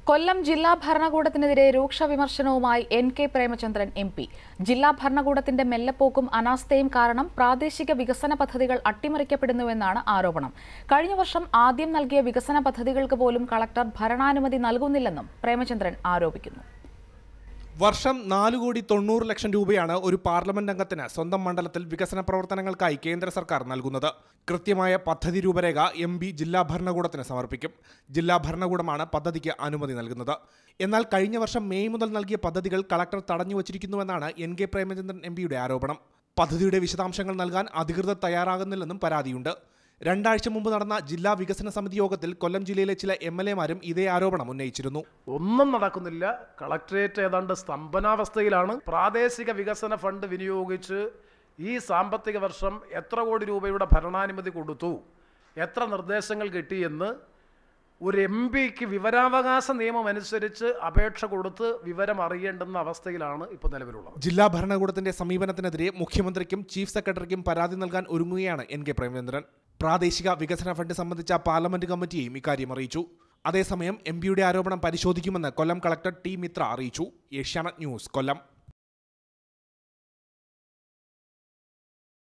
കൊല്ലം ജില്ലാ ഭരണകൂടത്തിനെതിരെ രൂക്ഷ വിമർശനവുമായി N K Premachandran M P ജില്ലാ ഭരണകൂടത്തിന്റെ മെല്ലെപ്പോക്കും അനാസ്ഥയും കാരണം പ്രാദേശിക വികസന പദ്ധതികൾ അട്ടിമറിക്കപ്പെടുന്നുവെന്നാണ് ആരോപണം കഴിഞ്ഞ വർഷം ആദ്യം നൽകിയ വികസന പദ്ധതികൾക്ക് പോലും കളക്ടർ ഭരണാനുമതി നൽകുന്നില്ലെന്നും പ്രേമചന്ദ്രൻ ആരോപിക്കുന്നു വർഷം നാല് കോടി തൊണ്ണൂറ് ലക്ഷം രൂപയാണ് ഒരു പാർലമെന്റ് അംഗത്തിന് സ്വന്തം മണ്ഡലത്തിൽ വികസന പ്രവർത്തനങ്ങൾക്കായി കേന്ദ്ര സർക്കാർ നൽകുന്നത് കൃത്യമായ പദ്ധതി രൂപരേഖ എം പി ജില്ലാ ഭരണകൂടത്തിന് സമർപ്പിക്കും ജില്ലാ ഭരണകൂടമാണ് പദ്ധതിക്ക് അനുമതി നൽകുന്നത് എന്നാൽ കഴിഞ്ഞ വർഷം മെയ് മുതൽ നൽകിയ പദ്ധതികൾ കളക്ടർ തടഞ്ഞു വച്ചിരിക്കുന്നുവെന്നാണ് എൻ കെ പ്രേമചന്ദ്രൻ എം പിയുടെ ആരോപണം പദ്ധതിയുടെ വിശദാംശങ്ങൾ നൽകാൻ അധികൃതർ തയ്യാറാകുന്നില്ലെന്നും പരാതിയുണ്ട് രണ്ടാഴ്ച മുമ്പ് നടന്ന ജില്ലാ വികസന സമിതി യോഗത്തിൽ കൊല്ലം ജില്ലയിലെ ചില എം എൽ എമാരും ഇതേ ആരോപണം ഉന്നയിച്ചിരുന്നു ഒന്നും നടക്കുന്നില്ല കളക്ടറേറ്റ് ഏതാണ്ട് സ്തംഭനാവസ്ഥയിലാണ് പ്രാദേശിക വികസന ഫണ്ട് വിനിയോഗിച്ച് ഈ സാമ്പത്തിക വർഷം എത്ര കോടി രൂപയുടെ ഭരണാനുമതി കൊടുത്തു എത്ര നിർദ്ദേശങ്ങൾ കിട്ടിയെന്ന് ഒരു എം പിക്ക് വിവരാവകാശ നിയമം അനുസരിച്ച് അപേക്ഷ കൊടുത്ത് വിവരം അറിയേണ്ടുന്ന അവസ്ഥയിലാണ് ഇപ്പോൾ നിലവിലുള്ളത് ജില്ലാ ഭരണകൂടത്തിന്റെ സമീപനത്തിനെതിരെ മുഖ്യമന്ത്രിക്കും ചീഫ് സെക്രട്ടറിക്കും പരാതി നൽകാൻ ഒരുങ്ങുകയാണ് എൻ കെ പ്രേമചന്ദ്രൻ പ്രാദേശിക വികസന ഫണ്ട് സംബന്ധിച്ച പാർലമെന്റ് കമ്മിറ്റിയെയും ഇക്കാര്യം അറിയിച്ചു അതേസമയം എം പിയുടെ ആരോപണം പരിശോധിക്കുമെന്ന് കൊല്ലം കളക്ടർ ടി മിത്ര അറിയിച്ചു ഏഷ്യാനെറ്റ് ന്യൂസ് കൊല്ലം